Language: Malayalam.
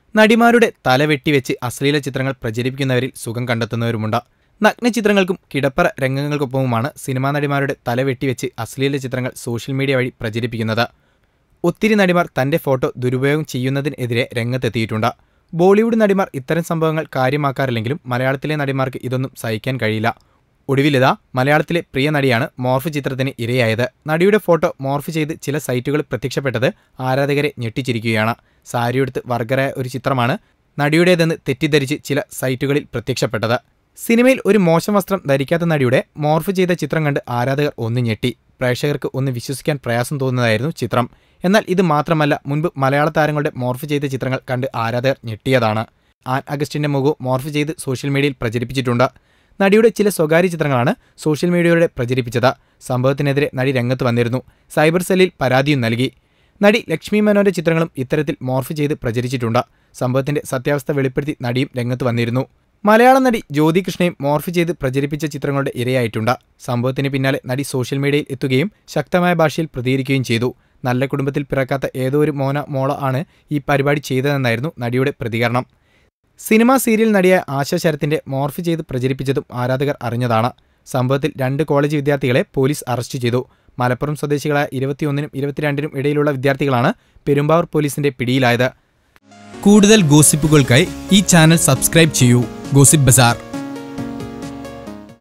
നടിമാരുടെ തല വെട്ടിവെച്ച് അശ്ലീല ചിത്രങ്ങൾ പ്രചരിപ്പിക്കുന്നവരിൽ സുഖം കണ്ടെത്തുന്നവരുമുണ്ട് നഗ്നചിത്രങ്ങൾക്കും കിടപ്പറ രംഗങ്ങൾക്കൊപ്പവുമാണ് സിനിമാ നടിമാരുടെ തല വെട്ടിവെച്ച് അശ്ലീല ചിത്രങ്ങൾ സോഷ്യൽ മീഡിയ വഴി പ്രചരിപ്പിക്കുന്നത് ഒത്തിരി നടിമാർ തന്റെ ഫോട്ടോ ദുരുപയോഗം ചെയ്യുന്നതിനെതിരെ രംഗത്തെത്തിയിട്ടുണ്ട് ബോളിവുഡ് നടിമാർ ഇത്തരം സംഭവങ്ങൾ കാര്യമാക്കാറില്ലെങ്കിലും മലയാളത്തിലെ നടിമാർക്ക് ഇതൊന്നും സഹിക്കാൻ കഴിയില്ല ഒടുവിലിതാ മലയാളത്തിലെ പ്രിയ നടിയാണ് മോർഫ് ചിത്രത്തിന് ഇരയായത് നടിയുടെ ഫോട്ടോ മോർഫ് ചെയ്ത് ചില സൈറ്റുകളിൽ പ്രത്യക്ഷപ്പെട്ടത് ആരാധകരെ ഞെട്ടിച്ചിരിക്കുകയാണ് സാരിയെടുത്ത് വർഗറായ ഒരു ചിത്രമാണ് നടിയുടേതെന്ന് തെറ്റിദ്ധരിച്ച് ചില സൈറ്റുകളിൽ പ്രത്യക്ഷപ്പെട്ടത് സിനിമയിൽ ഒരു മോശം വസ്ത്രം ധരിക്കാത്ത നടിയുടെ മോർഫ് ചെയ്ത ചിത്രം കണ്ട് ആരാധകർ ഒന്ന് ഞെട്ടി പ്രേക്ഷകർക്ക് ഒന്ന് വിശ്വസിക്കാൻ പ്രയാസം തോന്നുന്നതായിരുന്നു ചിത്രം എന്നാൽ ഇത് മാത്രമല്ല മുൻപ് മലയാള താരങ്ങളുടെ മോർഫ് ചെയ്ത ചിത്രങ്ങൾ കണ്ട് ആരാധകർ ഞെട്ടിയതാണ് ആൻ അഗസ്റ്റിന്റെ മുഖവും മോർഫ് ചെയ്ത് സോഷ്യൽ മീഡിയയിൽ പ്രചരിപ്പിച്ചിട്ടുണ്ട് നടിയുടെ ചില സ്വകാര്യ ചിത്രങ്ങളാണ് സോഷ്യൽ മീഡിയയിലൂടെ പ്രചരിപ്പിച്ചത് സംഭവത്തിനെതിരെ നടി രംഗത്ത് വന്നിരുന്നു സൈബർ സെല്ലിൽ പരാതിയും നൽകി നടി ലക്ഷ്മി മേനോന്റെ ചിത്രങ്ങളും ഇത്തരത്തിൽ മോർഫ് ചെയ്ത് പ്രചരിച്ചിട്ടുണ്ട് സംഭവത്തിന്റെ സത്യാവസ്ഥ വെളിപ്പെടുത്തി നടിയും രംഗത്ത് വന്നിരുന്നു മലയാള നടി ജ്യോതി കൃഷ്ണയും മോർഫ് ചെയ്ത് പ്രചരിപ്പിച്ച ചിത്രങ്ങളുടെ ഇരയായിട്ടുണ്ട് സംഭവത്തിന് പിന്നാലെ നടി സോഷ്യൽ മീഡിയയിൽ എത്തുകയും ശക്തമായ ഭാഷയിൽ പ്രതികരിക്കുകയും ചെയ്തു നല്ല കുടുംബത്തിൽ പിറക്കാത്ത ഏതോ ഒരു മോന മോള ആണ് ഈ പരിപാടി ചെയ്തതെന്നായിരുന്നു നടിയുടെ പ്രതികരണം സിനിമാ സീരിയൽ നടിയായ ആശ ശരത്തിന്റെ മോർഫ് ചെയ്ത് പ്രചരിപ്പിച്ചതും ആരാധകർ അറിഞ്ഞതാണ് സംഭവത്തിൽ രണ്ട് കോളേജ് വിദ്യാർത്ഥികളെ പോലീസ് അറസ്റ്റ് ചെയ്തു മലപ്പുറം സ്വദേശികളായ ഇരുപത്തിയൊന്നിനും ഇരുപത്തിരണ്ടിനും ഇടയിലുള്ള വിദ്യാർത്ഥികളാണ് പെരുമ്പാവൂർ പോലീസിന്റെ പിടിയിലായത് കൂടുതൽ ഗോസിപ്പുകൾക്കായി ഈ ചാനൽ സബ്സ്ക്രൈബ് ചെയ്യൂ ഗോസിപ്പ് ബസാർ